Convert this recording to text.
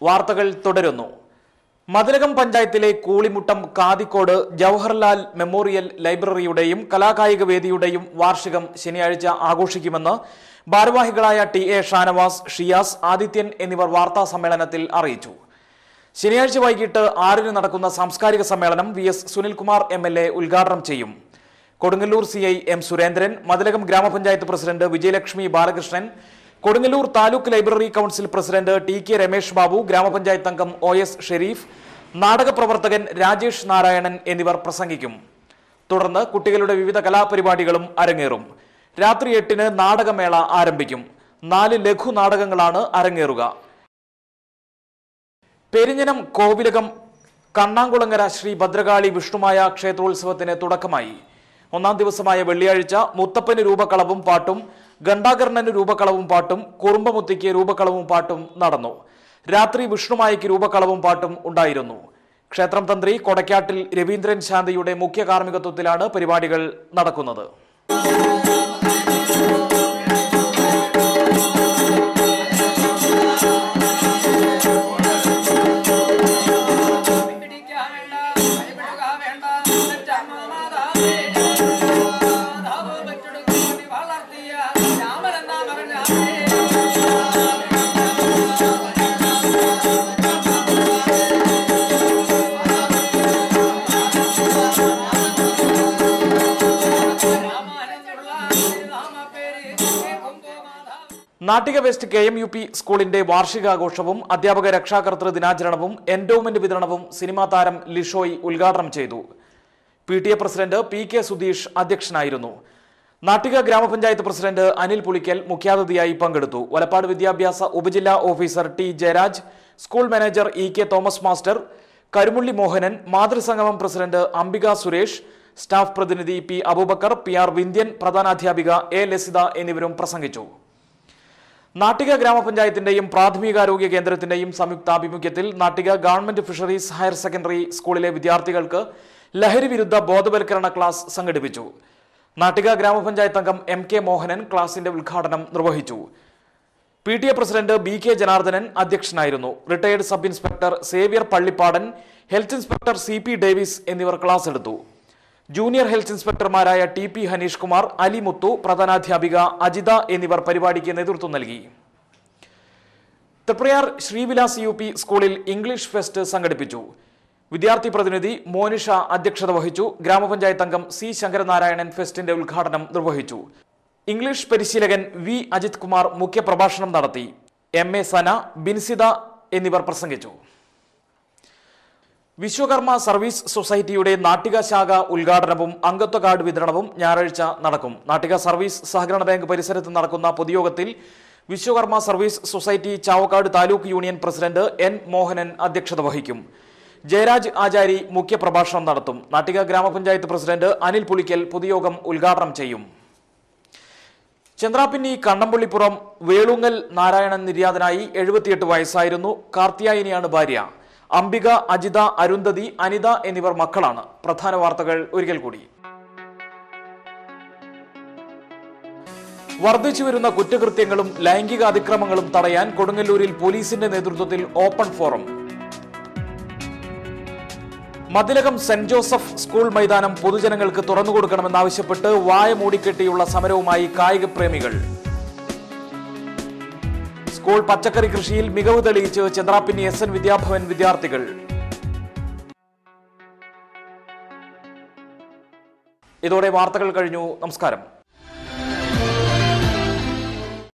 വാർത്തകൾ തുടരുന്നു മതിലകം പഞ്ചായത്തിലെ കൂളിമുട്ടം കാതിക്കോട് ജവഹർലാൽ മെമ്മോറിയൽ ലൈബ്രറിയുടെയും കലാകായിക വേദിയുടെയും വാർഷികം ശനിയാഴ്ച ആഘോഷിക്കുമെന്ന് ഭാരവാഹികളായ ടി എ ഷാനവാസ് ഷിയാസ് ആദിത്യൻ എന്നിവർ വാർത്താ സമ്മേളനത്തിൽ അറിയിച്ചു ശനിയാഴ്ച വൈകിട്ട് ആറിന് നടക്കുന്ന സാംസ്കാരിക സമ്മേളനം V S Sunilkumar M L A ഉദ്ഘാടനം ചെയ്യും Kodungallur C I M Surendran Mathilakam ഗ്രാമപഞ്ചായത്ത് president Vijayalakshmi Balakrishnan Kodungallur taluk library council president T K Ramesh Babu ഗ്രാമപഞ്ചായത്ത് അംഗം ഒ എസ് ഷെരീഫ് നാടക പ്രവർത്തകൻ രാജേഷ് നാരായണൻ എന്നിവർ പ്രസംഗിക്കും തുടർന്ന് കുട്ടികളുടെ വിവിധ കലാപരിപാടികളും അരങ്ങേറും രാത്രി എട്ടിന് നാടകമേള ആരംഭിക്കും നാല് ലഘു നാടകങ്ങളാണ് അരങ്ങേറുക പെരിഞ്ഞനം കോവിലകം കണ്ണാങ്കുളങ്ങര ശ്രീ ഭദ്രകാളി വിഷ്ണുമായ ക്ഷേത്രോത്സവത്തിന് തുടക്കമായി ഒന്നാം ദിവസമായ വെള്ളിയാഴ്ച മുത്തപ്പന് രൂപക്കളവും പാട്ടും ഗണ്ടാകർണന് രൂപക്കളവും പാട്ടും കുറുമ്പമുത്തിക്ക് രൂപക്കളവും പാട്ടും നടന്നു രാത്രി വിഷ്ണുമായയ്ക്ക് രൂപക്കളവും പാട്ടും ഉണ്ടായിരുന്നു ക്ഷേത്രം തന്ത്രി കൊടക്കാട്ടിൽ രവീന്ദ്രൻ ശാന്തിയുടെ മുഖ്യ കാർമ്മികത്വത്തിലാണ് പരിപാടികൾ നടക്കുന്നത് പിടിക്കാൻ വേണ്ട ഭയപ്പെടുക വേണ്ട ചർമ്മമാതാവേ മാതാവ് പെറ്റെടുക്കുവാൻ വളർത്തിയ രാമനെന്നാ പറഞ്ഞാലേ രാമാനന്ദുള്ള രാമപേര് കേൾക്കുമ്പോ മാതാവ് Nattika west K M U P സ്കൂളിന്റെ വാർഷികാഘോഷവും അധ്യാപക രക്ഷാകർതൃ ദിനാചരണവും എൻഡോമെന്റ് വിതരണവും സിനിമാ താരം ലിഷോയ് ഉദ്ഘാടനം ചെയ്തു P T A president P K Sudheesh അധ്യക്ഷനായിരുന്നു നാട്ടിക ഗ്രാമപഞ്ചായത്ത് പ്രസിഡന്റ് അനിൽ പുളിക്കൽ മുഖ്യാതിഥിയായി പങ്കെടുത്തു വലപ്പാട് വിദ്യാഭ്യാസ ഉപജില്ലാ officer T Jayaraj school manager E K Thomas master Karumulli Mohanan മാതൃസംഗമം പ്രസിഡന്റ് അംബിക സുരേഷ് സ്റ്റാഫ് പ്രതിനിധി P Aboobacker P R Vindhyan പ്രധാനാധ്യാപിക എ ലസിത എന്നിവരും പ്രസംഗിച്ചു നാട്ടിക ഗ്രാമപഞ്ചായത്തിന്റെയും പ്രാഥമികാരോഗ്യ കേന്ദ്രത്തിന്റെയും സംയുക്താഭിമുഖ്യത്തിൽ Nattika government fisheries higher secondary സ്കൂളിലെ വിദ്യാർത്ഥികൾക്ക് ലഹരി വിരുദ്ധ ബോധവൽക്കരണ ക്ലാസ് സംഘടിപ്പിച്ചു നാട്ടിക ഗ്രാമപഞ്ചായത്ത് അംഗം എം കെ മോഹനൻ ക്ലാസിന്റെ ഉദ്ഘാടനം നിർവഹിച്ചു P T A president B K Janardanan അധ്യക്ഷനായിരുന്നു retired sub inspector Xavier Pallippadan health inspector C P Davis എന്നിവർ ക്ലാസ് എടുത്തു ജൂനിയർ ഹെൽത്ത് ഇൻസ്പെക്ടർമാരായ ടി പി ഹനീഷ് കുമാർ അലി മുത്തു പ്രധാനാധ്യാപിക അജിത എന്നിവർ പരിപാടിക്ക് നേതൃത്വം നൽകി തൃപ്രയാർ ശ്രീവിലാസ് യു പി സ്കൂളിൽ ഇംഗ്ലീഷ് ഫെസ്റ്റ് സംഘടിപ്പിച്ചു വിദ്യാർത്ഥി പ്രതിനിധി മോനിഷ അധ്യക്ഷത വഹിച്ചു ഗ്രാമപഞ്ചായത്ത് അംഗം സി ശങ്കരനാരായണൻ ഫെസ്റ്റിന്റെ ഉദ്ഘാടനം നിർവഹിച്ചു ഇംഗ്ലീഷ് പരിശീലകൻ വി അജിത് കുമാർ മുഖ്യപ്രഭാഷണം നടത്തി എം എ സന ബിൻസിത എന്നിവർ പ്രസംഗിച്ചു വിശ്വകർമ്മ സർവീസ് സൊസൈറ്റിയുടെ നാട്ടിക ശാഖ ഉദ്ഘാടനവും അംഗത്വ കാർഡ് വിതരണവും ഞായറാഴ്ച നടക്കും നാട്ടിക സർവീസ് സഹകരണ ബാങ്ക് പരിസരത്ത് നടക്കുന്ന പൊതുയോഗത്തിൽ Vishwakarma service society Chavakkad taluk union president N Mohanan അധ്യക്ഷത വഹിക്കും ജയരാജ് ആചാരി മുഖ്യപ്രഭാഷണം നടത്തും നാട്ടിക ഗ്രാമപഞ്ചായത്ത് പ്രസിഡന്റ് അനിൽ പുളിക്കൽ പൊതുയോഗം ഉദ്ഘാടനം ചെയ്യും ചന്ദ്രാപിന്നി കണ്ണമ്പള്ളിപ്പുറം വേളുങ്ങൽ നാരായണൻ നിര്യാതനായി എഴുപത്തിയെട്ട് വയസ്സായിരുന്നു കാർത്തിയായനിയാണ് ഭാര്യ അംബിക അജിത അരുന്ധതി അനിത എന്നിവർ മക്കളാണ് പ്രധാന വാർത്തകൾ ഒരിക്കൽ കൂടി വർദ്ധിച്ചുവരുന്ന കുറ്റകൃത്യങ്ങളും ലൈംഗിക അതിക്രമങ്ങളും തടയാൻ കൊടുങ്ങല്ലൂരിൽ പോലീസിന്റെ നേതൃത്വത്തിൽ open forum Mathilakam saint Joseph school മൈതാനം പൊതുജനങ്ങൾക്ക് തുറന്നുകൊടുക്കണമെന്നാവശ്യപ്പെട്ട് വായ മൂടിക്കെട്ടിയുള്ള സമരവുമായി കായിക പ്രേമികൾ സ്കൂൾ പച്ചക്കറി കൃഷിയിൽ മികവ് തെളിയിച്ച് ചന്ദ്രാപ്പിന്നി എസ് എൻ വിദ്യാഭവൻ വിദ്യാർത്ഥികൾ ഇതോടെ വാർത്തകൾ കഴിഞ്ഞു നമസ്കാരം